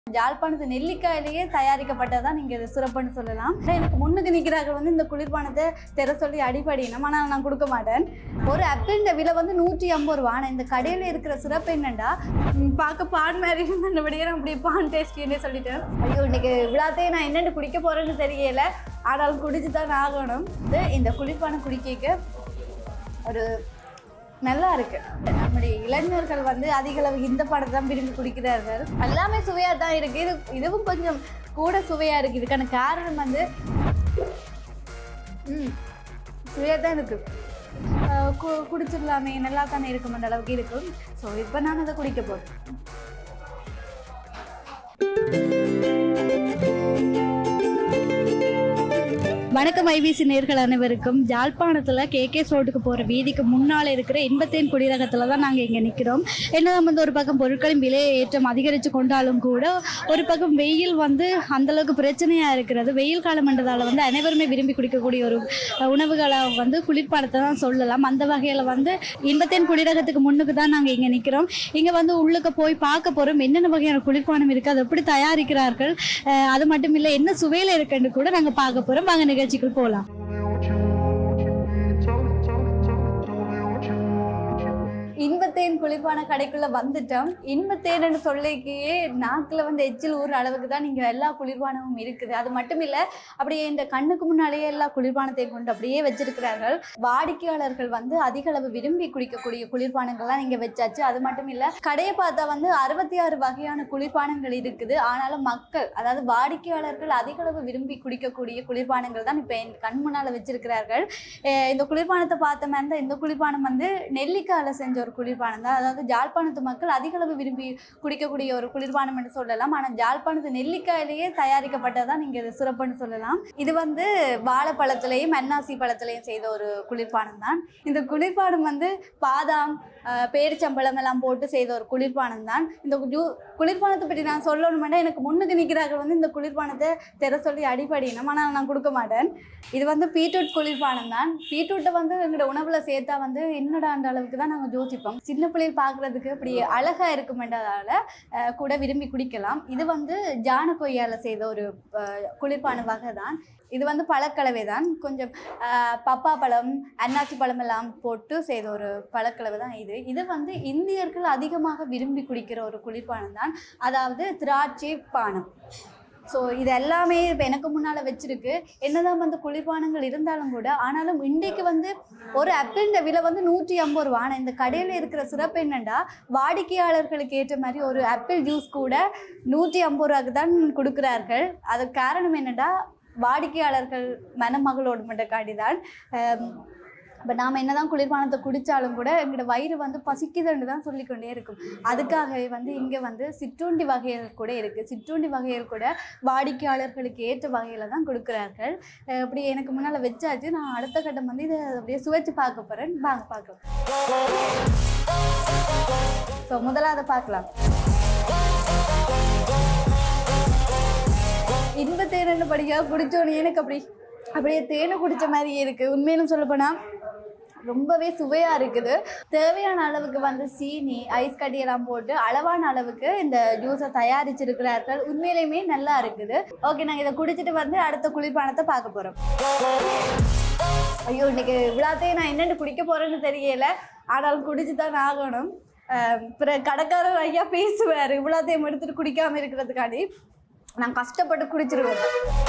யாழ்ப்பாணத்து நெல்லிக்காயிலேயே தயாரிக்கப்பட்டதான் நீங்க இது சிறப்புன்னு சொல்லலாம் எனக்கு முன்னுக்கு நிற்கிறார்கள் வந்து இந்த குளிர்பானத்தை தெர சொல்லி அடிப்படினும் ஆனால் நான் கொடுக்க மாட்டேன் ஒரு ஆப்பிளின் விலை வந்து நூற்றி ஐம்பது ரூபா ஆனால் இந்த கடையில் இருக்கிற சிறப்பு என்னண்டா ம், பார்க்க பான் மாதிரி இருந்தபடியே நான் அப்படி பான் டேஸ்டின்னே சொல்லிட்டேன் ஐயோ இன்னைக்கு விழாத்தையே நான் என்னென்னு குடிக்க போறேன்னு தெரியல ஆனாலும் குடிச்சு தான் ஆகணும் இது இந்த குளிர்பானம் குடிக்க ஒரு நல்லா இருக்கு நம்முடைய இளைஞர்கள் வந்து அதிக அளவு இந்த படத்தை தான் விரும்பி குடிக்கிறார்கள் எல்லாமே சுவையாக தான் இருக்கு இது இதுவும் கொஞ்சம் கூட சுவையா இருக்கு இதுக்கான காரணம் வந்து ம் சுவையாக தான் இருக்கு அஹ் கு- குடிச்சிடலாமே நல்லா தானே இருக்கும் அந்த அளவுக்கு இருக்கும் ஸோ இப்போ நான் அதை குடிக்க போகிறேன் வணக்கம் ஐபிசி நேர்கள் அனைவருக்கும் யாழ்ப்பாணத்தில் கேகேஸ் ரோட்டுக்கு போகிற வீதிக்கு முன்னால் இருக்கிற இன்பத்தேன் குடிரகத்தில் தான் நாங்கள் இங்கே நிற்கிறோம் என்னதான் வந்து ஒரு பக்கம் பொருட்களின் விலை ஏற்றம் அதிகரித்து கொண்டாலும் கூட ஒரு பக்கம் வெயில் வந்து அந்தளவுக்கு பிரச்சனையாக இருக்கிறது வெயில் காலம் என்றதால் வந்து அனைவருமே விரும்பி குடிக்கக்கூடிய ஒரு அஹ், உணவுகளை வந்து குளிர்பானத்தை தான் சொல்லலாம் அந்த வகையில் வந்து இன்பத்தேன் குடிரகத்துக்கு முன்னுக்கு தான் நாங்கள் இங்கே நிற்கிறோம் இங்கே வந்து உள்ளுக்கு போய் பார்க்க போகிறோம் என்னென்ன வகையான குளிர்பானம் இருக்குது அதை எப்படி தயாரிக்கிறார்கள் அஹ், அது மட்டும் இல்லை என்ன சுவையில் இருக்குன்னு கூட நாங்கள் பார்க்க போகிறோம் வாங்க நிகழ்ச்சிக்குள் போகலாம் இன்பத்தேன் குளிர்பான கடைக்குள்ள வந்துட்டோம் இன்பத்தேன்னு சொல்லிக்கையே நாக்குல வந்து எச்சில் ஊற அளவுக்கு தான் நீங்க எல்லா குளிர்பானமும் இருக்குது அது மட்டும் இல்ல அப்படியே இந்த கண்ணுக்கு முன்னாலேயே எல்லா குளிர்பானத்தையும் கொண்டு அப்படியே வச்சிருக்கிறார்கள் வாடிக்கையாளர்கள் வந்து அதிக அளவு விரும்பி குடிக்கக்கூடிய குளிர்பானங்கள்லாம் நீங்க வச்சாச்சு அது மட்டும் இல்ல கடையை பார்த்தா வந்து அறுபத்தி ஆறு வகையான குளிர்பானங்கள் இருக்குது ஆனாலும் மக்கள் அதாவது வாடிக்கையாளர்கள் அதிக அளவு விரும்பி குடிக்கக்கூடிய குளிர்பானங்கள் தான் இப்போ என் கண் முன்னால வச்சிருக்கிறார்கள் அஹ் இந்த குளிர்பானத்தை பார்த்த மாதிரி தான் இந்த குளிர்பானம் வந்து நெல்லிக்காயில் செஞ்ச ஒரு குளிர்பானம் தான் அதாவது ஜாழ்ப்பாணத்து மக்கள் அதிக அளவு விரும்பி குடிக்கக்கூடிய ஒரு குளிர்பானம் என்று சொல்லலாம் ஆனால் ஜாழ்ப்பாணத்து நெல்லிக்காயிலேயே தயாரிக்கப்பட்டதான் நீங்கள் இது சிறப்புன்னு சொல்லலாம் இது வந்து வாழைப்பழத்திலையும் அன்னாசி பழத்திலையும் செய்த ஒரு குளிர்பானம் தான் இந்த குளிர்பானம் வந்து பாதாம் அஹ், பேரிச்சம்பழம் எல்லாம் போட்டு செய்த ஒரு குளிர்பானம் தான் இந்த ஜூ குளிர்பானத்தை பற்றி நான் சொல்லணுமெண்டா எனக்கு முன்னுக்கு நிற்கிறார்கள் வந்து இந்த குளிர்பானத்தை தெர சொல்லி அடிப்படினும் ஆனால் நான் கொடுக்க மாட்டேன் இது வந்து பீட்ரூட் குளிர்பானம் தான் பீட்ரூட்டை வந்து எங்களோட உணவுல சேர்த்தா வந்து என்னடா அந்த அளவுக்கு தான் நாங்கள் யோசிப்போம் சின்ன பிள்ளைகள் பார்க்குறதுக்கு இப்படி அழகா இருக்குமென்றதால அஹ், கூட விரும்பி குடிக்கலாம் இது வந்து ஜான கொய்யால செய்த ஒரு அஹ், குளிர்பான வகை தான் இது வந்து பழக்கலவை தான் கொஞ்சம் அஹ், பப்பா பழம் அன்னாச்சி பழம் எல்லாம் போட்டு செய்த ஒரு பழக்கலவை தான் இது இது வந்து இந்தியர்கள் அதிகமாக விரும்பி குடிக்கிற ஒரு குளிர்பானம் தான் அதாவது திராட்சை பானம் ஸோ இது எல்லாமே இப்போ எனக்கு முன்னால் வச்சிருக்கு என்னதான் வந்து குளிர்பானங்கள் இருந்தாலும் கூட ஆனாலும் இன்றைக்கு வந்து ஒரு ஆப்பிளின் விலை வந்து நூற்றி ஐம்பது ரூபா ஆனால் இந்த கடையில் இருக்கிற சிறப்பு என்னென்னா வாடிக்கையாளர்களுக்கு ஏற்ற மாதிரி ஒரு ஆப்பிள் ஜூஸ் கூட நூற்றி ஐம்பது ரூபாய்க்கு தான் கொடுக்குறார்கள் அதுக்கு காரணம் என்னென்னா வாடிக்கையாளர்கள் மணமகளோடு மட்டும் தான் இப்போ நாம் என்னதான் குளிர்பானத்தை குடித்தாலும் கூட எங்களோட வயிறு வந்து பசிக்குதுன்னு தான் சொல்லிக்கொண்டே இருக்கும் அதுக்காகவே வந்து இங்கே வந்து சிற்றுண்டி வகைகள் கூட இருக்குது சிற்றுண்டி வகைகள் கூட வாடிக்கையாளர்களுக்கு ஏற்ற வகையில் தான் கொடுக்குறார்கள் அஹ் இப்படி எனக்கு முன்னால் வச்சாச்சு நான் அடுத்த கட்டம் வந்து இதை அப்படியே சுவைச்சு பார்க்க போகிறேன் வாங்க பார்க்கலாம் ஸோ முதலாவது பார்க்கலாம் இன்ப தேனன்னு படிக்க குடிச்சோன்னு எனக்கு அப்படி அப்படியே தேனை குடிச்ச மாதிரி இருக்கு உண்மையிலும் சொல்லப்போனால் ரொம்பவே சுவையாக இருக்குது தேவையான அளவுக்கு வந்து சீனி ஐஸ் கட்டியெல்லாம் போட்டு அளவான அளவுக்கு இந்த ஜூஸை தயாரிச்சிருக்கிறார்கள் உண்மையிலுமே நல்லா இருக்குது ஓகே நாங்கள் இதை குடிச்சிட்டு வந்து அடுத்த குளிர்பானத்தை பார்க்க போகிறோம் ஐயோ இன்னைக்கு இவ்வளோத்தையும் நான் என்னென்னு குடிக்க போகிறேன்னு தெரியல ஆனாலும் குடிச்சு தான் ஆகணும் அஹ் பிறகு கடைக்காரர் ஐயா பேசுவார் இவ்வளோத்தையும் எடுத்துட்டு குடிக்காம இருக்கிறதுக்காண்டி நான் கஷ்டப்பட்டு குடிச்சிருவேன்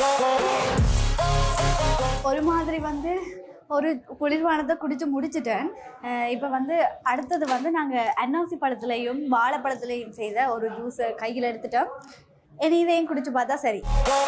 ஒரு மாதிரி வந்து ஒரு குளிர்பானத்தை குடிச்சு முடிச்சிட்டேன் இப்போ வந்து அடுத்தது வந்து நாங்கள் அன்னாசி பழத்துலேயும் வாழைப்பழத்துலேயும் செய்த ஒரு ஜூஸை கையில் எடுத்துட்டோம் இனி இதையும் குடிச்சு பார்த்தா சரி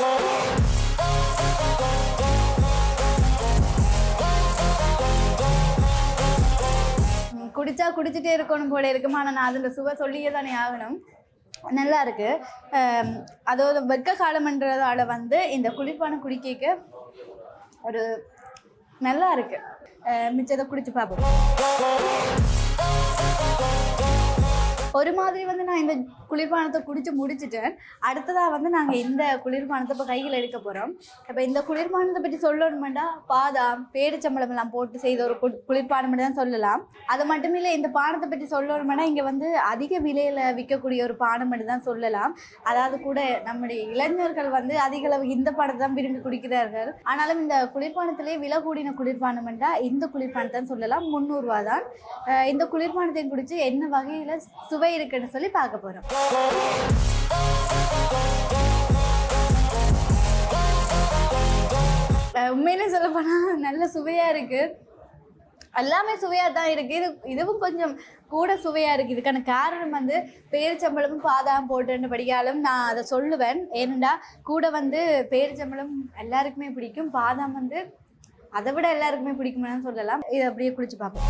ம், குடிச்சா குடிச்சிட்டே இருக்கணும் போல இருக்குமா ஆனால் நான் அதில் சுவை சொல்லியே தானே ஆகணும் நல்லா இருக்கு அம், அதோட வெக்க காலம்ன்றதால வந்து இந்த குளிர்பானம் குடிக்க ஒரு நல்லா இருக்கு அஹ், மிச்சத்தை குடிச்சு பார்ப்போம் ஒரு மாதிரி வந்து நான் இந்த குளிர்பானத்தை குடிச்சு முடிச்சிட்டேன் அடுத்ததாக வந்து நாங்கள் இந்த குளிர்பானத்தை இப்போ கையில் எடுக்க போகிறோம் இப்போ இந்த குளிர்பானத்தை பற்றி சொல்லணுமெண்டா பாதாம் பேரிச்சம்பளம் எல்லாம் போட்டு செய்த ஒரு கு- குளிர்பானம் தான் சொல்லலாம் அது மட்டும் இல்லை இந்த பானத்தை பற்றி சொல்லணுமெண்டா இங்கே வந்து அதிக விலையில் விற்கக்கூடிய ஒரு பானம் தான் சொல்லலாம் அதாவது கூட நம்முடைய இளைஞர்கள் வந்து அதிக அளவு இந்த பானத்தை தான் விரும்பி குடிக்கிறார்கள் ஆனாலும் இந்த குளிர்பானத்திலே விலை கூடின குளிர்பானம் என்றால் இந்த குளிர்பானத்தை தான் சொல்லலாம் முந்நூறுரூவா தான் அஹ் இந்த குளிர்பானத்தையும் குடிச்சு என்ன வகையில் சுவை இருக்குன்னு சொல்லி பார்க்க போகிறோம் உண்மையிலே சொல்ல போனால் நல்ல சுவையாக இருக்குது எல்லாமே சுவையாக தான் இருக்குது இது இதுவும் கொஞ்சம் கூட சுவையாக இருக்குது இதுக்கான காரணம் வந்து பேரிச்சம்பளமும் பாதாம் போட்டுன்னு படிக்காலும் நான் அதை சொல்லுவேன் ஏனெண்டா கூட வந்து பேரிச்சம்பளம் எல்லாருக்குமே பிடிக்கும் பாதாம் வந்து அதை விட எல்லாருக்குமே பிடிக்கும்னு சொல்லலாம் இதை அப்படியே குடிச்சு பார்ப்போம்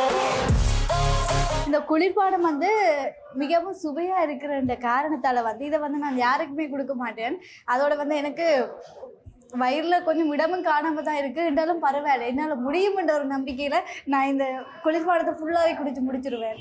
இந்த குளிர்பானம் வந்து மிகவும் சுவையாக இருக்கிற இந்த காரணத்தால் வந்து இதை வந்து நான் யாருக்குமே கொடுக்க மாட்டேன் அதோட வந்து எனக்கு வயிறில் கொஞ்சம் இடமும் காணாமல் தான் இருக்குது இருந்தாலும் பரவாயில்ல என்னால் முடியுமென்ற ஒரு நம்பிக்கையில் நான் இந்த குளிர்பானத்தை ஃபுல்லாகவே குடிச்சு முடிச்சிருவேன்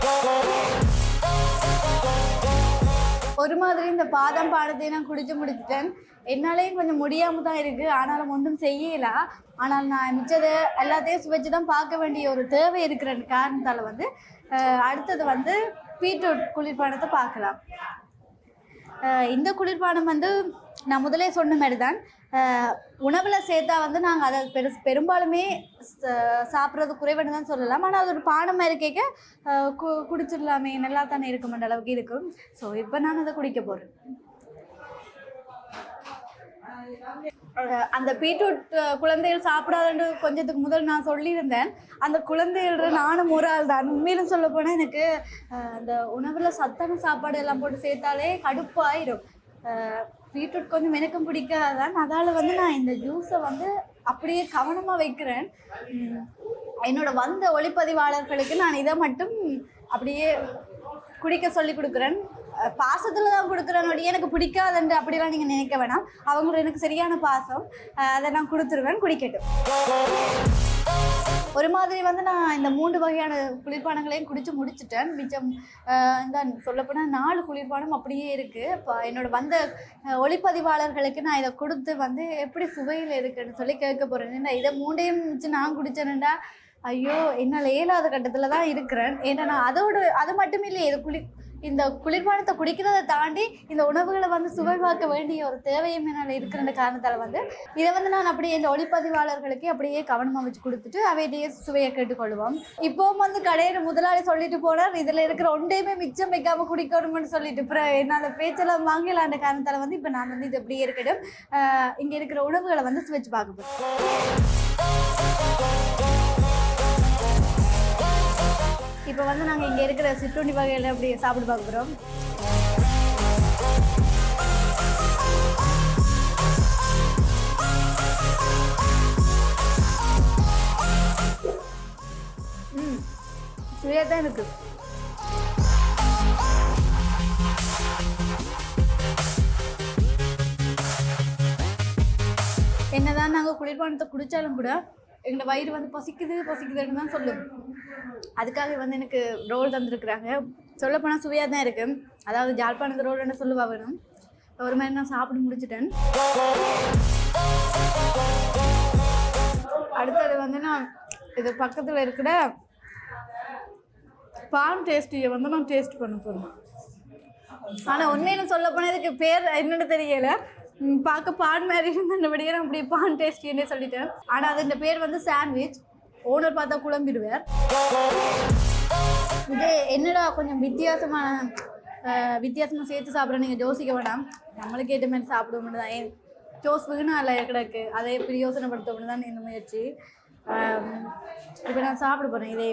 ஒரு மாதிரி இந்த பாதாம் பானத்தை நான் குடிச்சு முடிச்சிட்டேன் என்னாலேயும் கொஞ்சம் முடியாமல் தான் இருக்குது ஆனாலும் ஒன்றும் செய்யல ஆனால் நான் மிச்சதை எல்லாத்தையும் சுவைச்சு தான் பார்க்க வேண்டிய ஒரு தேவை இருக்கிற காரணத்தால் வந்து அஹ், அடுத்தது வந்து பீட்ரூட் குளிர்பானத்தை பார்க்கலாம் அஹ், இந்த குளிர்பானம் வந்து நான் முதலே சொன்ன மாதிரி தான் உணவில் சேர்த்தா வந்து நாங்கள் அதை பெரு பெரும்பாலுமே ச- சாப்பிட்றது குறைவுன்னு தான் சொல்லலாம் ஆனால் அது ஒரு பானம் மாதிரி கேட்க அஹ், கு குடிச்சிடலாமே நல்லா தானே இருக்குமென்ற அளவுக்கு இருக்கும் ஸோ இப்போ நான் அதை குடிக்க போகிறேன் அந்த பீட்ரூட் அஹ், குழந்தைகள் சாப்பிடாதுன்னு கொஞ்சத்துக்கு முதல் நான் சொல்லியிருந்தேன் அந்த குழந்தைகள் நானும் ஒரு ஆள் தான் உண்மையிலும் சொல்ல போனால் எனக்கு அஹ், அந்த உணவில் சத்தான சாப்பாடு எல்லாம் போட்டு சேர்த்தாலே கடுப்பாயிரும் அஹ், பீட்ரூட் கொஞ்சம் எனக்கும் பிடிக்காதான் அதால் வந்து நான் இந்த ஜூஸை வந்து அப்படியே கவனமாக வைக்கிறேன் உம், என்னோட வந்த ஒளிப்பதிவாளர்களுக்கு நான் இதை மட்டும் அப்படியே குடிக்க சொல்லி கொடுக்குறேன் அஹ் பாசத்துல தான் கொடுக்குறேன் எனக்கு பிடிக்காதுன்ட்டு அப்படிலாம் நீங்கள் நினைக்க வேணாம் அவங்களோட எனக்கு சரியான பாசம் அஹ் அதை நான் கொடுத்துருவேன் குடிக்கட்டும் ஒரு மாதிரி வந்து நான் இந்த மூன்று வகையான குளிர்பானங்களையும் குடிச்சு முடிச்சிட்டேன் மிச்சம் அஹ் இந்த சொல்லப்போனால் நாலு குளிர்பானம் அப்படியே இருக்குது இப்போ என்னோட வந்த அஹ், ஒளிப்பதிவாளர்களுக்கு நான் இதை கொடுத்து வந்து எப்படி சுவையில் இருக்குன்னு சொல்லி கேட்க போகிறேன் இதை மூண்டையும் வச்சு நான் குடிச்சேன்டா ஐயோ என்னால் இயலாத கட்டத்தில் தான் இருக்கிறேன் ஏன்னா நான் அதோட அது மட்டும் இல்லை இது குளி இந்த குளிர்பானத்தை குடிக்கிறதை தாண்டி இந்த உணவுகளை வந்து சுவை பார்க்க வேண்டிய ஒரு தேவையும் என்னால் இருக்கிற காரணத்தால் வந்து இதை வந்து நான் அப்படியே இந்த ஒளிப்பதிவாளர்களுக்கு அப்படியே கவனமாக வச்சு கொடுத்துட்டு அவையிலேயே சுவையை கேட்டுக்கொள்வோம் இப்போவும் வந்து கடையில் முதலாளி சொல்லிட்டு போனார் இதில் இருக்கிற ஒன்றையுமே மிச்சம் வைக்காம குடிக்கணும்னு சொல்லிட்டு அப்புறம் என்னால் பேச்செல்லாம் வாங்கலான்ற காரணத்தால் வந்து இப்போ நான் வந்து இது அப்படியே இருக்கட்டும் இங்கே இருக்கிற உணவுகளை வந்து சுவைச்சு பார்க்க போகிறேன் இப்போ வந்து நாங்கள் இங்கே இருக்கிற சிற்றுண்டி வகையில் அப்படி சாப்பிட்டு பார்க்க போகிறோம் ம் சுவையாக தான் இருக்குது என்னதான் நாங்கள் குளிர்பானத்தை குடித்தாலும் கூட எங்களோட வயிறு வந்து பசிக்குது பசிக்குதுன்னு தான் சொல்லும் அதுக்காக வந்து எனக்கு ரோல் தந்துருக்குறாங்க சொல்லப்போனால் சுவையாக தான் இருக்குது அதாவது ஜாழ்ப்பாணத்து ரோல்னு சொல்லுவா வேணும் ஒரு மாதிரி நான் சாப்பிட்டு முடிச்சிட்டேன் அடுத்தது வந்து நான் இது பக்கத்தில் இருக்கிற பான் டேஸ்டியை வந்து நான் டேஸ்ட் பண்ண போகிறேன் ஆனால் உண்மையில சொல்ல போனால் இதுக்கு பேர் என்னன்னு தெரியல ம், பார்க்க பான் மாதிரி இருந்தபடியே நான் அப்படி பான் டேஸ்டின்னே சொல்லிட்டேன் ஆனால் அது இந்த பேர் வந்து சாண்ட்விச் ஓனர் பார்த்தா குழம்பிடுவார் இது என்னடா கொஞ்சம் வித்தியாசமான அஹ், வித்தியாசமா சேர்த்து சாப்பிட்ற நீங்கள் யோசிக்க வேண்டாம் நம்மளுக்கு ஏற்ற மாதிரி சாப்பிடுவோம்னு தான் ஏன் ஜோஸ் வீணா இல்லை கிடக்கு அதை எப்படி யோசனைப்படுத்தணும்னு தான் இந்த முயற்சி இப்போ நான் சாப்பிட போகிறேன் இதே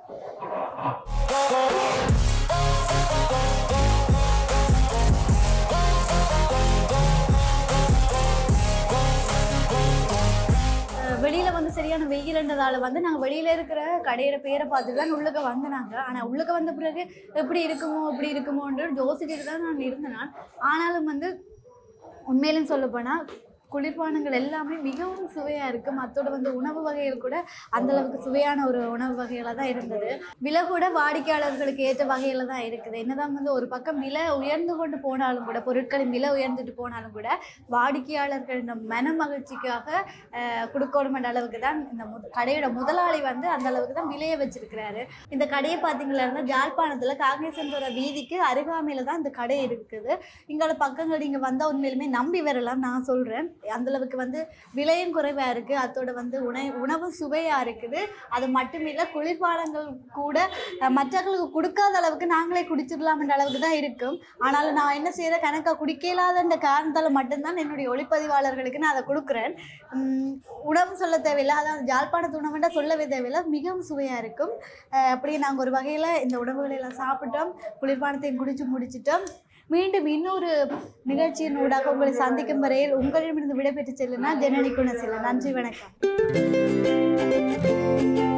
வெளியில் வந்து சரியான வெயில்ன்றதால வந்து நாங்கள் வெளியில் இருக்கிற கடையோட பேரை பார்த்துட்டு தான் உள்ளுக்க வந்தனாங்க ஆனால் உள்ளுக்க வந்த பிறகு எப்படி இருக்குமோ எப்படி இருக்குமோன்ற யோசிச்சுட்டு தான் நான் இருந்தேன் நான் ஆனாலும் வந்து உண்மையிலும் சொல்ல போனால் குளிர்பானங்கள் எல்லாமே மிகவும் சுவையாக இருக்கும் அத்தோட வந்து உணவு வகைகள் கூட அந்த அளவுக்கு சுவையான ஒரு உணவு வகையில தான் இருந்தது விலை கூட வாடிக்கையாளர்களுக்கு ஏற்ற வகையில தான் இருக்குது என்னதான் வந்து ஒரு பக்கம் விலை உயர்ந்து கொண்டு போனாலும் கூட பொருட்களின் விலை உயர்ந்துட்டு போனாலும் கூட வாடிக்கையாளர்கள் இந்த மன மகிழ்ச்சிக்காக அஹ், கொடுக்கணுமென்ற அளவுக்கு தான் இந்த மு கடையோட முதலாளி வந்து அந்த அளவுக்கு தான் விலையை வச்சிருக்கிறாரு இந்த கடையை பார்த்தீங்களா இருந்தால் ஜாழ்ப்பாணத்தில் காங்கேசன்துறை வீதிக்கு அருகாமையில் தான் இந்த கடை இருக்குது இங்கால பக்கங்கள் இங்கே வந்தால் உண்மையிலுமே நம்பி வரலாம் நான் சொல்கிறேன் அந்தளவுக்கு வந்து விலையும் குறைவாக இருக்குது அதோட வந்து உணவு உணவு சுவையாக இருக்குது அது மட்டும் இல்லை குளிர்பானங்கள் கூட அஹ், மற்றவர்களுக்கு கொடுக்காத அளவுக்கு நாங்களே குடிச்சிடலாம்ன்ற அளவுக்கு தான் இருக்கும் ஆனாலும் நான் என்ன செய்கிற கணக்காக குடிக்கலாதன்ற காரணத்தால் மட்டும்தான் என்னுடைய ஒளிப்பதிவாளர்களுக்கு நான் அதை கொடுக்குறேன் உம், உணவு சொல்ல தேவையில்லை அதாவது ஜாழ்ப்பாணத்து உணவுண்டா சொல்லவே தேவையில்லை மிகவும் சுவையாக இருக்கும் அஹ், அப்படியே நாங்கள் ஒரு வகையில் இந்த உணவுகளை எல்லாம் சாப்பிட்டோம் குளிர்பானத்தையும் குடிச்சு முடிச்சிட்டோம் மீண்டும் இன்னொரு நிகழ்ச்சியின் ஊடாக உங்களை சந்திக்கும் வரையில் உங்களிடமிருந்து விடைபெற்று செல்லுனா ஜனனி குணசில நன்றி வணக்கம்